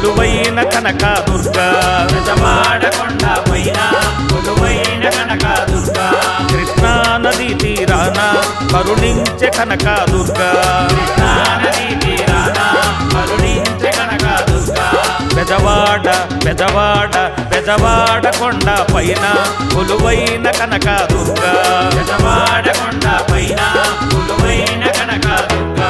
కొలువైన కనక దుర్గా పెదవాడకొండ పైన కొలువైన కనక దుర్గా కృష్ణా నదీ తీరాన కరుణించే కనక దుర్గా కృష్ణా నదీ తీరాన కరుణించే కనక దుర్గా పెదవాడ పెదవాడ పెదవాడ కొండ పైన కొలువైన కనక దుర్గా పెదవాడకొండ పైన కొలువైన కనక దుర్గా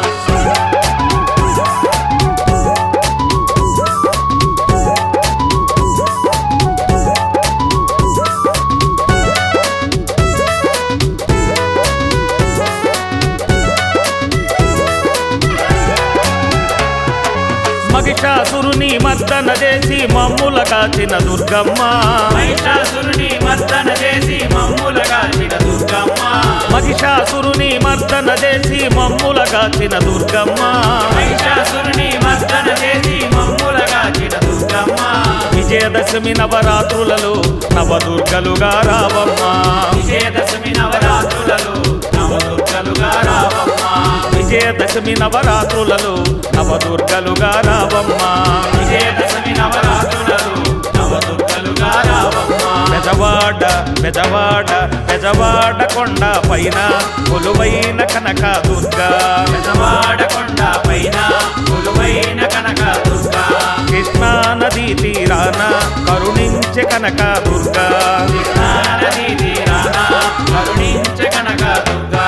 మహిషాసురుని మర్దన చేసి మమ్ముల కాచిన దుర్గమ్మ మహిషాసురుని మర్దన చేసి మమ్ముల కాచిన దుర్గమ్మ మహిషాసురుని మర్దన చేసి మమ్ముల కాచిన దుర్గమ్మ మహిషాసురుని మర్దన చేసి మమ్ముల కాచిన దుర్గమ్మ విజయదశమి నవరాత్రులలో నవదుర్గలుగా రావమ్మ విజయదశమి నవరాత్రులలో నవదుర్గలుగా రావమ్మ విజయదశమి నవరాత్రులలో నవదుర్గలుగా రావమ్మ విజయదశమి నవరాత్రులలో నవదుర్గలుగా రావమ్మ పెదవాడ పెదవాడ పెదవాడ కొండ పైన కొలువైన కనక దుర్గా పెదవాడకొండ పైన కొలువైన కనక దుర్గా కృష్ణా నదీ తీరాన కరుణించే కనక దుర్గా కృష్ణా నదీ తీరాన కరుణించే కనక దుర్గా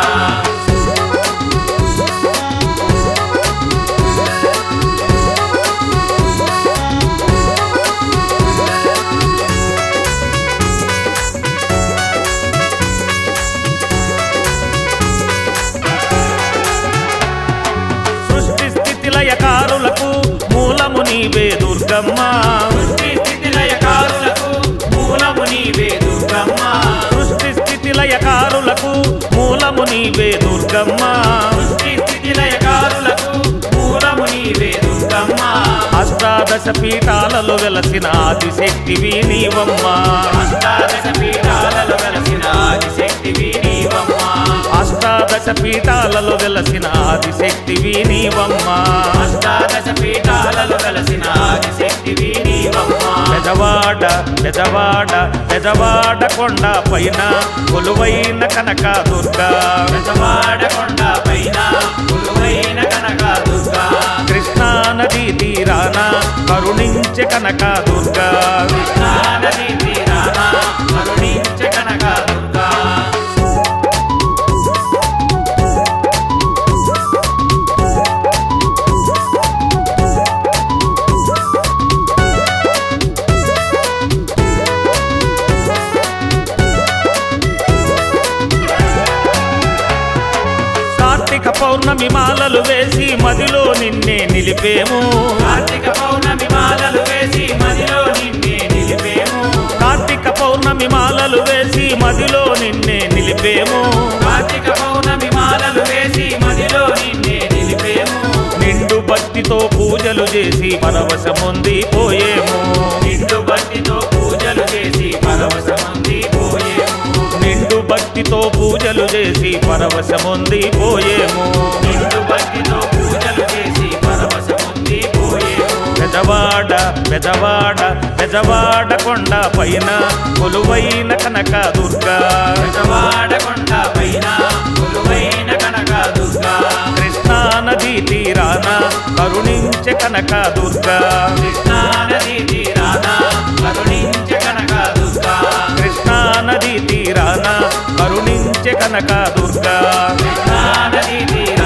సృష్టి స్థితి లయకారులకు మూలము నీవే దుర్గమ్మ సృష్టి స్థితి లయకారులకు మూలము నీవే దుర్గమ్మ సృష్టి స్థితి లయకారులకు మూలము నీవే దుర్గమ్మ సృష్టి స్థితి లయకారులకు మూలము నీవే దుర్గమ్మ అష్టాదశ పీఠాలలో వెలసిన ఆదిశక్తివి నీవమ్మ అష్టాదశ పీఠాలలో వెలసిన ఆదిశక్తివి నీవమ్మ అష్టాదశ పీఠాలలో వెలసిన ఆదిశక్తివి నీవమ్మ అష్టాదశ పీఠాలలో వెలసిన ఆదిశక్తివి నీవమ్మ పెదవాడ పెదవాడ పెదవాడ కొండ పైన కొలువైన కనక దుర్గా పెదవాడకొండ పైన కొలువైన కనక దుర్గా కృష్ణా నదీ తీరాన కరుణించే కనక దుర్గా కృష్ణా నదీ తీరాన కరుణించే కనక దుర్గా కార్తీక పౌర్ణమి మాలలు వేసి మదిలో నిన్నే నిలిపేము కార్తీక పౌర్ణమి మాలలు వేసి మదిలో నిన్నే నిలిపేము కార్తీక పౌర్ణమి మాలలు వేసి మదిలో నిన్నే నిలిపేము కార్తీక పౌర్ణమి మాలలు వేసి మదిలో నిన్నే నిలిపేము నిండు భక్తితో పూజలు చేసి పరవశముంది పోయేము నిండు భక్తితో పూజలు చేసి పరవశమంది పోయేము నిండు భక్తితో పూజలు చేసి పరవశముంది పోయేము నిండు భక్తితో పూజలు చేసి పరవశమంది పోయేము పెదవాడ పెదవాడ పెదవాడ కొండ పైన కొలువైన కనక దుర్గా పెదవాడకొండ పైన కొలువైన కనక దుర్గా కృష్ణా నదీ తీరాన కరుణించే కనక దుర్గా కృష్ణా నదీ తీరాన కరుణించే కనక దుర్గా కృష్ణా నదీ తీరాన కరుణించే కనక దుర్గా కృష్ణా నదీ తీరాన